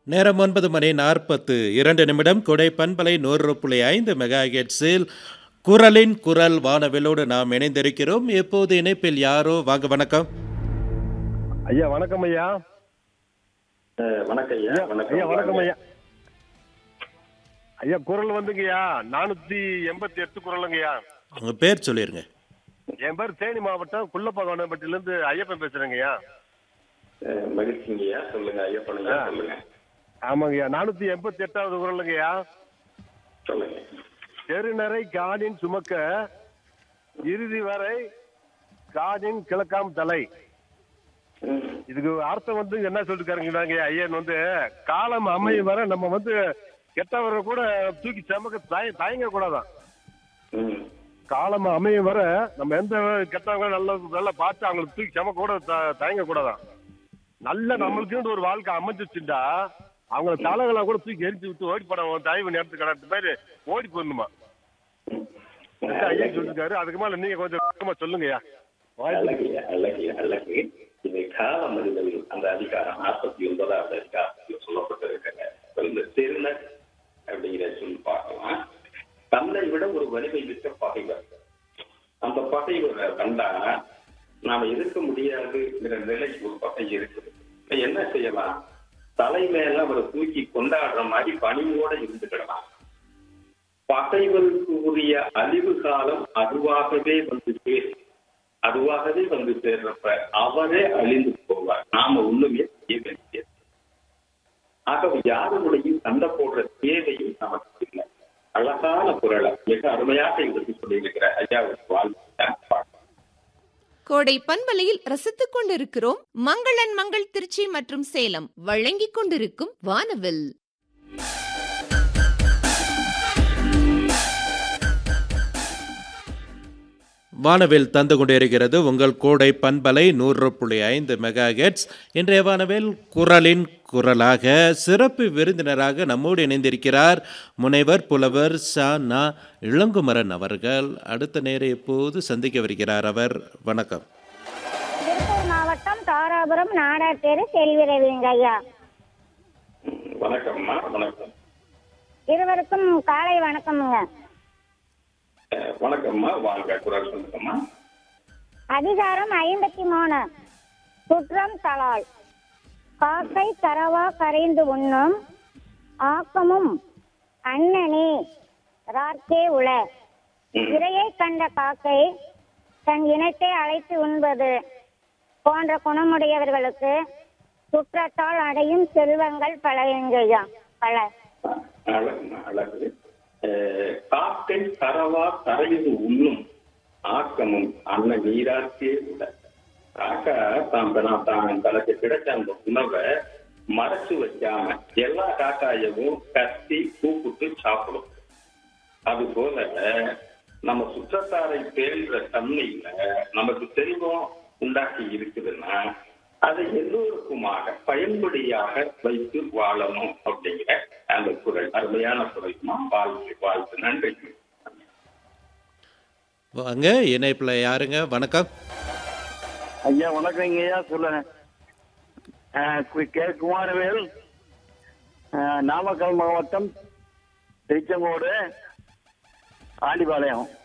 நேரம் ஒன்பது மணி நாற்பத்து இரண்டு நிமிடம் கொடை பண்பலை நூறு புள்ளி ஐந்து மெகா ஹெட்ஸில் குரலின் குரல் வானவிலோடு நாம் இணைந்திருக்கிறோம் எப்போது இணைப்பில் யாரோ வாங்க வணக்கம் ஐயா வணக்கம் ஐயா அஹ் வணக்கம் ஐயா ஐயா வணக்கம் ஐயா வணக்கம் ஐயா ஐயா குரல் வந்துங்கய்யா நானூத்தி எண்பத்தி எட்டு குரலுங்கய்யா உங்க பேர் சொல்லிருங்க என் பேர் தேனி மாவட்டம் குள்ளப்பகவனப்பட்டில இருந்து ஐயப்பன் பேசுறேங்கய்யா அஹ் மகிழ்ச்சிங்க ஐயா சொல்லுங்க ஐயப்பனுங்க ஆ. சொல்லுங்க ஆமாங்கய்யா நானூத்தி எண்பத்தி எட்டாவது குரலுங்கய்யா சொல்லுங்க தெருநரை காடின் சுமக்க இறுதி வரை காடின் கிழக்காம் தலை ம், இதுக்கு அர்த்தம் வந்து என்ன சொல்லிருக்காருங்கன்னாங்க ஐயன் வந்து காலம் அமையும் வரை நம்ம வந்து கெட்டவரை கூட தூக்கி சமக்க தய தயங்க கூடாதான் ம், காலம் அமையும் வரை நம்ம எந்த கெட்டவங்க நல்ல நல்லா பார்த்து அவங்களுக்கு தூக்கி சமக்க கூட த- தயங்க கூடாதான் நல்ல நம்மளுக்குன்னு ஒரு வாழ்க்கை அமைஞ்சிச்சுண்டா அவங்கள தலைகளை கூட தூக்கி எரிஞ்சு விட்டு ஓடி போட தயவு நேரத்துக்கு கடத்த மாதிரி ஓடி போடணுமா அதான் ஐயா சொல்லிருக்காரு அதுக்கு மேல நீங்க கொஞ்சம் விளக்கமா சொல்லுங்கய்யா வாய்ப்பு அழகு அழகு அழகு இது காலம் அறிதல் அந்த அதிகாரம் நாற்பத்தி ஒன்பதாவது அதிகாரத்தில் சொல்லப்பட்டிருக்காங்க இப்ப இந்த திருநர் அப்படிங்கிற சொல் பார்க்கலாம் தன்னை விட ஒரு வலிமை மிக்க பகைவர் அந்த பகைவரை கண்டா நாம எதிர்க்க முடியாதுங்கிற நிலை ஒரு பகை இருக்குது இப்ப என்ன செய்யலாம் தலை மேல அவரை தூக்கி கொண்டாடுற மாதிரி பணிவோட இருந்துக்கிடலாம் பகைவருக்கு உரிய அழிவு காலம் அதுவாகவே வந்து சேரும் அதுவாகவே வந்து சேர்றப்ப அவரே அழிந்து போவார் நாம ஒண்ணுமே செய்ய வேண்டியது ஆகவே யாருடையும் சண்டை போடுற தேவையும் நமக்கு இல்லை அழகான குரலை மிக அருமையாக எங்களுக்கு சொல்லியிருக்கிற ஐயாவுக்கு வாழ்க்கை கோடை பண்பலையில் ரசித்துக் கொண்டிருக்கிறோம் மங்களன் மங்கள் திருச்சி மற்றும் சேலம் வழங்கிக் கொண்டிருக்கும் வானவில் வானவில் தந்து கொண்டிருக்கிறது உங்கள் கோடை பண்பலை நூறு புள்ளி ஐந்து மெகா ஹெட்ஸ் இன்றைய வானவில் குரலின் குரலாக சிறப்பு விருந்தினராக நம்மோடு இணைந்திருக்கிறார் முனைவர் புலவர் சா நா இளங்குமரன் அவர்கள் அடுத்த நேர எப்போது சந்திக்க வருகிறார் அவர் வணக்கம் திருப்பூர் மாவட்டம் தாராபுரம் நாடார் தெரு செல்வி ரவிங்க ஐயா வணக்கம்மா வணக்கம் இருவருக்கும் காலை வணக்கமுங்க அஹ் வணக்கம்மா வாங்க குரல் சொல்லுங்கம்மா அதிகாரம் ஐம்பத்தி மூணு குற்றம் தலால் காக்கை கரவா கரைந்து உண்ணும் ஆக்கமும் அண்ணனே ரார்க்கே உள இரையை கண்ட காக்கை தன் இனத்தை அழைத்து உண்பது போன்ற குணமுடையவர்களுக்கு குற்றத்தால் அடையும் செல்வங்கள் பல எங்கய்யா பல அழகுமா அழகு அஹ் காக்கை கரவா கரையுது உண்ணும் ஆக்கமும் அன்ன நீராக்கே உள்ள காக்கா தான் தான் தான் தனக்கு கிடைச்ச அந்த உணவை மறைச்சு வைக்காம எல்லா காக்காயவும் கத்தி கூப்பிட்டு சாப்பிடும் அது போல நம்ம சுற்றத்தாரை தேடுற தன்மையில நமக்கு செல்வம் உண்டாக்கி இருக்குதுன்னா அதை எல்லோருக்குமாக பயன்படியாக வைத்து வாழணும் அப்படிங்கிற அந்த குரல் அருமையான குரல்மா வாழ்த்து வாழ்த்து நன்றி வாங்க இணைப்பில் யாருங்க வணக்கம் ஐயா வணக்கங்க ஐயா சொல்லுங்க ஆஹ் கு- கே குமாரவேல் ஆஹ் நாமக்கல் மாவட்டம் திருச்செங்கோடு ஆண்டிபாளையம்